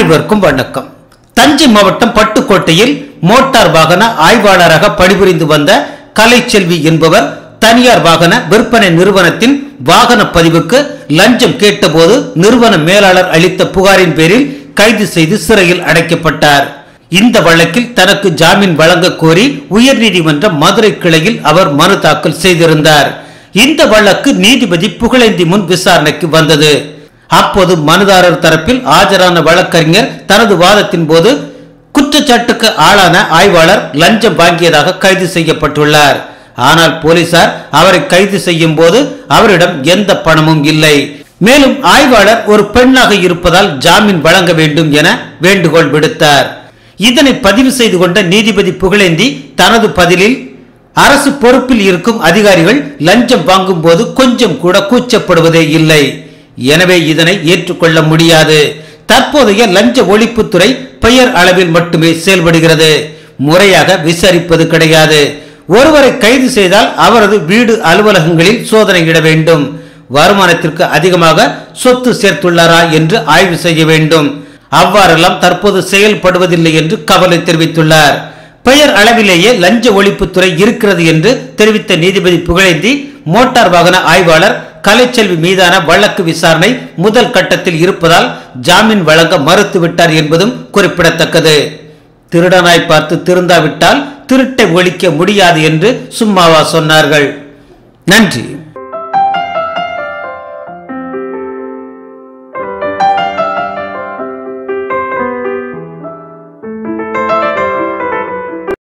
அனைவருக்கும் வணக்கம் தஞ்சை மாவட்டம் பட்டுக்கோட்டையில் மோட்டார் வாகன ஆய்வாளராக பணிபுரிந்து வந்த கலைச்செல்வி என்பவர் தனியார் வாகன விற்பனை நிறுவனத்தின் வாகன பதிவுக்கு லஞ்சம் கேட்டபோது நிறுவன மேலாளர் அளித்த புகாரின் பேரில் கைது செய்து சிறையில் அடைக்கப்பட்டார் இந்த வழக்கில் தனக்கு ஜாமீன் வழங்க கோரி உயர்நீதிமன்ற மதுரை கிளையில் அவர் மனு தாக்கல் செய்திருந்தார் இந்த வழக்கு நீதிபதி புகழேந்தி முன் விசாரணைக்கு வந்தது அப்போது மனுதாரர் தரப்பில் ஆஜரான வழக்கறிஞர் தனது வாதத்தின் போது குற்றச்சாட்டுக்கு ஆளான ஆய்வாளர் லஞ்சம் வாங்கியதாக கைது செய்யப்பட்டுள்ளார் ஆனால் போலீசார் அவரை கைது செய்யும் போது அவரிடம் எந்த பணமும் இல்லை மேலும் ஆய்வாளர் ஒரு பெண்ணாக இருப்பதால் ஜாமீன் வழங்க வேண்டும் என வேண்டுகோள் விடுத்தார் இதனை பதிவு செய்து கொண்ட நீதிபதி புகழேந்தி தனது பதிலில் அரசு பொறுப்பில் இருக்கும் அதிகாரிகள் லஞ்சம் வாங்கும் போது கொஞ்சம் கூட கூச்சப்படுவதே இல்லை எனவே இதனை ஏற்றுக்கொள்ள முடியாது தற்போதைய லஞ்ச ஒழிப்புத்துறை பெயர் அளவில் மட்டுமே செயல்படுகிறது முறையாக விசாரிப்பது கிடையாது ஒருவரை கைது செய்தால் அவரது வீடு அலுவலகங்களில் சோதனையிட வேண்டும் வருமானத்திற்கு அதிகமாக சொத்து சேர்த்துள்ளாரா என்று ஆய்வு செய்ய வேண்டும் அவ்வாறெல்லாம் தற்போது செயல்படுவதில்லை என்று கவலை தெரிவித்துள்ளார் பெயர் அளவிலேயே லஞ்ச ஒழிப்புத்துறை இருக்கிறது என்று தெரிவித்த நீதிபதி புகழேந்தி மோட்டார் வாகன ஆய்வாளர் கலைச்செல்வி மீதான வழக்கு விசாரணை முதல் கட்டத்தில் இருப்பதால் ஜாமீன் வழங்க மறுத்துவிட்டார் என்பதும் குறிப்பிடத்தக்கது திருடனாய் பார்த்து திருந்தாவிட்டால் திருட்டை ஒழிக்க முடியாது என்று சும்மாவா சொன்னார்கள் நன்றி